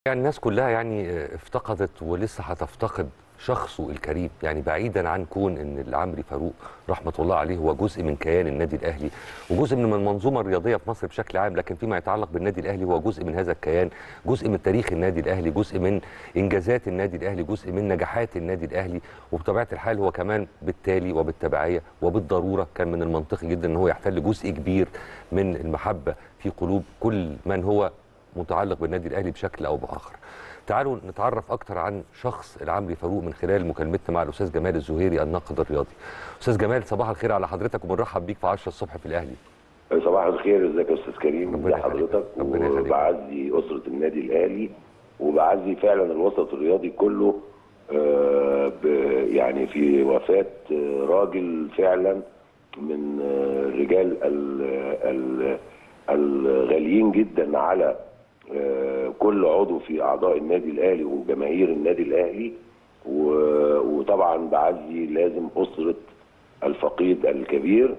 يعني الناس كلها يعني افتقدت ولسه هتفتقد شخصه الكريم يعني بعيدا عن كون ان العمري فاروق رحمه الله عليه هو جزء من كيان النادي الاهلي وجزء من المنظومه الرياضيه في مصر بشكل عام لكن فيما يتعلق بالنادي الاهلي هو جزء من هذا الكيان جزء من تاريخ النادي الاهلي جزء من انجازات النادي الاهلي جزء من نجاحات النادي الاهلي وبطبيعه الحال هو كمان بالتالي وبالتبعيه وبالضروره كان من المنطقي جدا ان هو يحتل جزء كبير من المحبه في قلوب كل من هو متعلق بالنادي الاهلي بشكل او باخر. تعالوا نتعرف اكتر عن شخص العمري فاروق من خلال مكالمتنا مع الاستاذ جمال الزهيري الناقد الرياضي. استاذ جمال صباح الخير على حضرتك وبنرحب بيك في 10 الصبح في الاهلي. صباح الخير ازيك يا استاذ كريم ربنا ازي يخليك. حضرتك ربنا يخليك. وبعزي اسره النادي الاهلي وبعزي فعلا الوسط الرياضي كله آه، ب- يعني في وفاه آه، راجل فعلا من آه، الرجال ال- ال- الغاليين جدا على آه، كل عضو في اعضاء النادي الاهلي وجماهير النادي الاهلي و- وطبعا بعزي لازم اسره الفقيد الكبير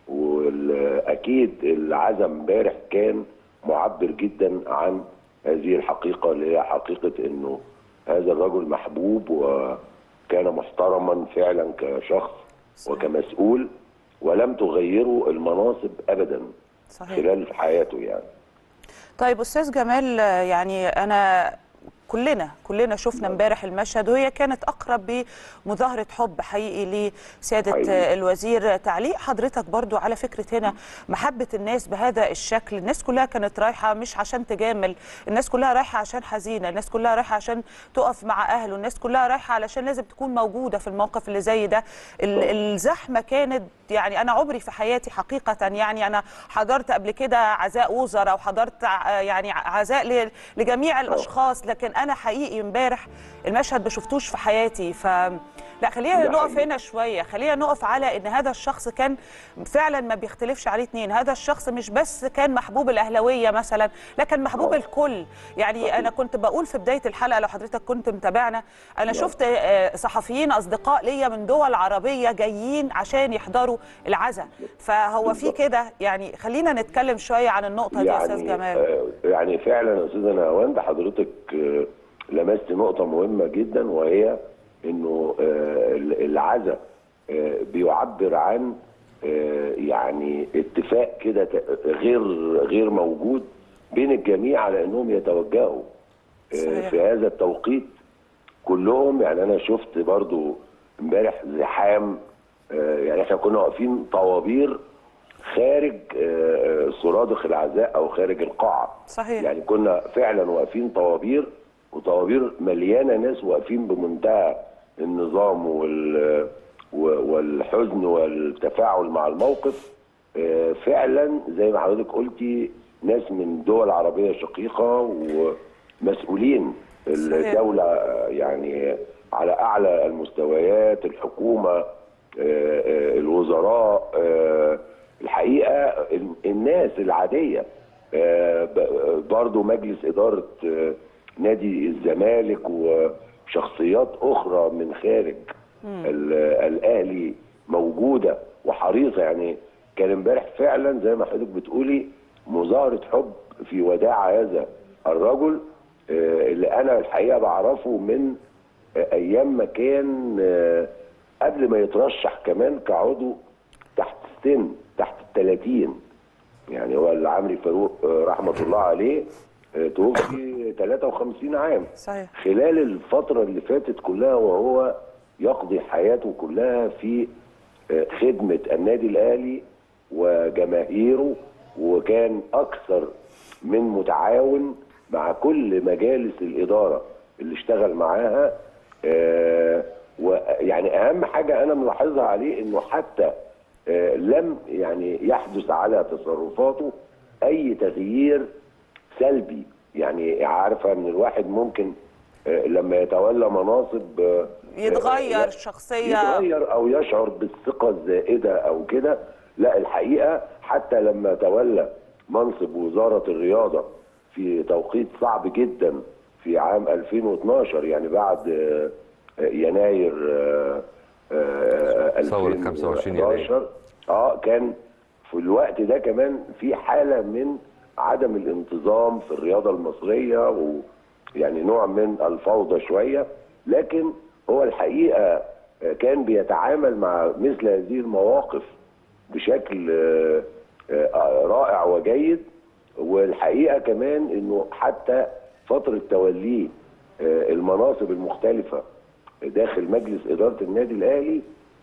واكيد العزم امبارح كان معبر جدا عن هذه الحقيقه اللي هي حقيقه انه هذا الرجل محبوب وكان محترما فعلا كشخص وكمسؤول ولم تغيره المناصب ابدا صحيح خلال حياته يعني طيب استاذ جمال آه، يعني انا كلنا كلنا شفنا امبارح المشهد وهي كانت اقرب بمظاهره حب حقيقي لسياده حقيقي. آه، الوزير تعليق حضرتك برضو على فكره هنا محبه الناس بهذا الشكل الناس كلها كانت رايحه مش عشان تجامل الناس كلها رايحه عشان حزينه الناس كلها رايحه عشان تقف مع اهله الناس كلها رايحه علشان لازم تكون موجوده في الموقف اللي زي ده ال- الزحمه كانت يعني انا عمري في حياتي حقيقه يعني انا حضرت قبل كده عزاء وزراء وحضرت ع- يعني عزاء ل- لجميع الاشخاص لكن انا حقيقي امبارح المشهد ما شفتوش في حياتي ف لا خلينا ده نقف حقيقي. هنا شويه خلينا نقف على ان هذا الشخص كان فعلا ما بيختلفش عليه اتنين هذا الشخص مش بس كان محبوب الاهلاويه مثلا لكن محبوب آه. الكل يعني صحيح. انا كنت بقول في بدايه الحلقه لو حضرتك كنت متابعنا انا نعم. شفت آه، صحفيين اصدقاء ليا من دول عربيه جايين عشان يحضروا العزاء فهو في بالظبط. كده يعني خلينا نتكلم شويه عن النقطه دي يا استاذ جمال آه، يعني فعلا يا استاذ نهاوند حضرتك آه، لمست نقطة مهمة جدا وهي انه آه، العزاء آه، بيعبر عن آه، يعني اتفاق كده ت- غير غير موجود بين الجميع على انهم يتوجهوا آه، صحيح. في هذا التوقيت كلهم يعني انا شفت برضو امبارح زحام آه، يعني احنا كنا واقفين طوابير خارج آه، آه، سرادق العزاء او خارج القاعه صحيح. يعني كنا فعلا واقفين طوابير وطوابير مليانه ناس واقفين بمنتهى النظام وال و- والحزن والتفاعل مع الموقف آه، فعلا زي ما حضرتك قلتي ناس من دول عربيه شقيقه ومسؤولين صحيح. الدوله آه، يعني على اعلى المستويات الحكومه آه، آه، الوزراء آه، الحقيقه ال- الناس العاديه آه، ب- برضو مجلس اداره آه، نادي الزمالك وشخصيات اخرى من خارج ال- الاهلي موجوده وحريصه يعني كان امبارح فعلا زي ما حضرتك بتقولي مظاهره حب في وداع هذا الرجل آه، اللي انا الحقيقه بعرفه من آه، ايام ما كان آه، قبل ما يترشح كمان كعضو تحت السن تحت ال 30 يعني هو العمري فاروق آه، رحمه الله عليه آه، توفي 53 عام صحيح خلال الفترة اللي فاتت كلها وهو يقضي حياته كلها في آه، خدمة النادي الأهلي وجماهيره وكان أكثر من متعاون مع كل مجالس الإدارة اللي اشتغل معاها آه، ويعني أهم حاجة أنا ملاحظها عليه إنه حتى آه، لم يعني يحدث على تصرفاته أي تغيير سلبي يعني عارفه ان الواحد ممكن آه، لما يتولى مناصب آه، يتغير آه، شخصيه يتغير او يشعر بالثقه الزائده او كده لا الحقيقه حتى لما تولى منصب وزاره الرياضه في توقيت صعب جدا في عام 2012 يعني بعد آه، آه، يناير آه، آه، ثورة 25 يناير. 2011 اه كان في الوقت ده كمان في حاله من عدم الانتظام في الرياضه المصريه و يعني نوع من الفوضى شويه لكن هو الحقيقه آه، كان بيتعامل مع مثل هذه المواقف بشكل آه، آه، رائع وجيد والحقيقه كمان انه حتى فتره توليه آه، المناصب المختلفه داخل مجلس اداره النادي الاهلي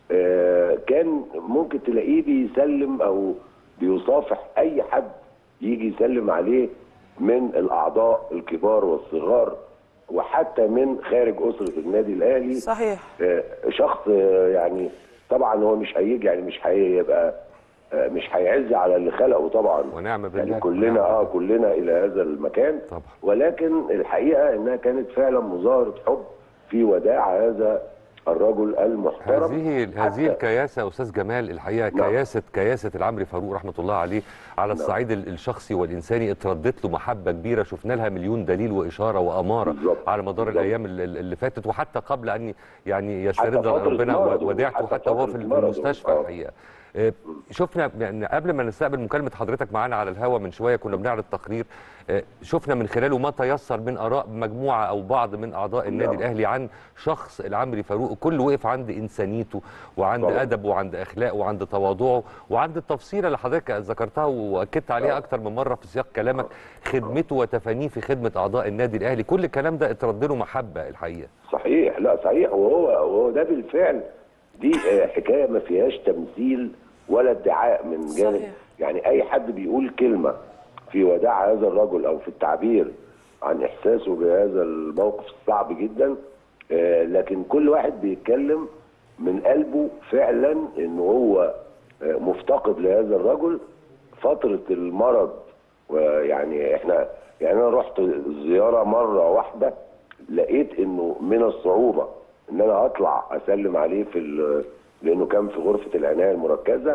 آه، كان ممكن تلاقيه بيسلم او بيصافح اي حد يجي يسلم عليه من الاعضاء الكبار والصغار وحتى من خارج اسره النادي الاهلي صحيح آه، شخص آه، يعني طبعا هو مش هيجي يعني مش هيبقى آه، مش هيعز على اللي خلقه طبعا ونعم بالله يعني كلنا ونعم اه بالله. كلنا الى هذا المكان طبعا. ولكن الحقيقه انها كانت فعلا مظاهره حب في وداع هذا الرجل المحترم هذه هذه حتى- الكياسه يا استاذ جمال الحقيقه نعم. كياسه كياسه العمري فاروق رحمه الله عليه على الصعيد ال- الشخصي والانساني اتردت له محبه كبيره شفنا لها مليون دليل واشاره واماره بالظبط. على مدار بالظبط. الايام ال- ال- اللي فاتت وحتى قبل ان يعني حتى يسترد فترة ربنا مرضه، وديعته حتى حتى وهو في فترة مرضه. المستشفى آه. الحقيقه آه، شفنا يعني قبل ما نستقبل مكالمه حضرتك معانا على الهوا من شويه كنا بنعرض تقرير آه، شفنا من خلاله ما تيسر من اراء مجموعه او بعض من اعضاء النادي نعم. الاهلي عن شخص العمري فاروق كل وقف عند انسانيته وعند طبعا. ادبه وعند اخلاقه وعند تواضعه وعند التفصيله اللي حضرتك ذكرتها واكدت عليها طبعا. اكتر من مره في سياق كلامك خدمته وتفانيه في خدمه اعضاء النادي الاهلي كل الكلام ده اترد له محبه الحقيقه صحيح لا صحيح وهو وهو ده بالفعل دي آه، حكايه ما فيهاش تمثيل ولا ادعاء من جانب صحيح. يعني اي حد بيقول كلمه في وداع هذا الرجل او في التعبير عن احساسه بهذا الموقف الصعب جدا آه، لكن كل واحد بيتكلم من قلبه فعلا ان هو آه، مفتقد لهذا الرجل فتره المرض ويعني احنا يعني انا رحت زياره مره واحده لقيت انه من الصعوبه ان انا اطلع اسلم عليه في ال- لانه كان في غرفه العنايه المركزه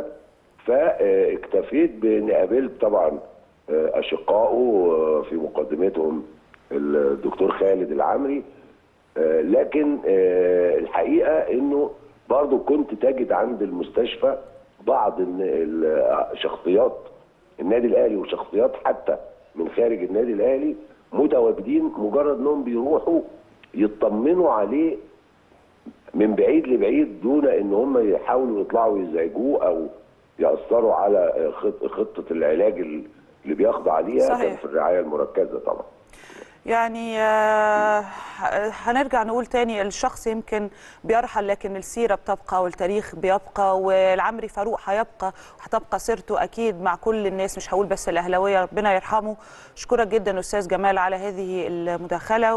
فاكتفيت باني قابلت طبعا آه، اشقائه آه، في مقدمتهم الدكتور خالد العمري آه، لكن آه، الحقيقه انه برضو كنت تجد عند المستشفى بعض الن- ال- شخصيات النادي الاهلي وشخصيات حتى من خارج النادي الاهلي متواجدين مجرد انهم بيروحوا يطمنوا عليه من بعيد لبعيد دون ان هم يحاولوا يطلعوا يزعجوه او ياثروا على خط- خطه العلاج اللي بيخضع عليها صحيح. كان في الرعايه المركزه طبعا يعني آه، هنرجع نقول تاني الشخص يمكن بيرحل لكن السيرة بتبقى والتاريخ بيبقى والعمري فاروق هيبقى وهتبقى سيرته أكيد مع كل الناس مش هقول بس الأهلاوية ربنا يرحمه أشكرك جدا أستاذ جمال على هذه المداخلة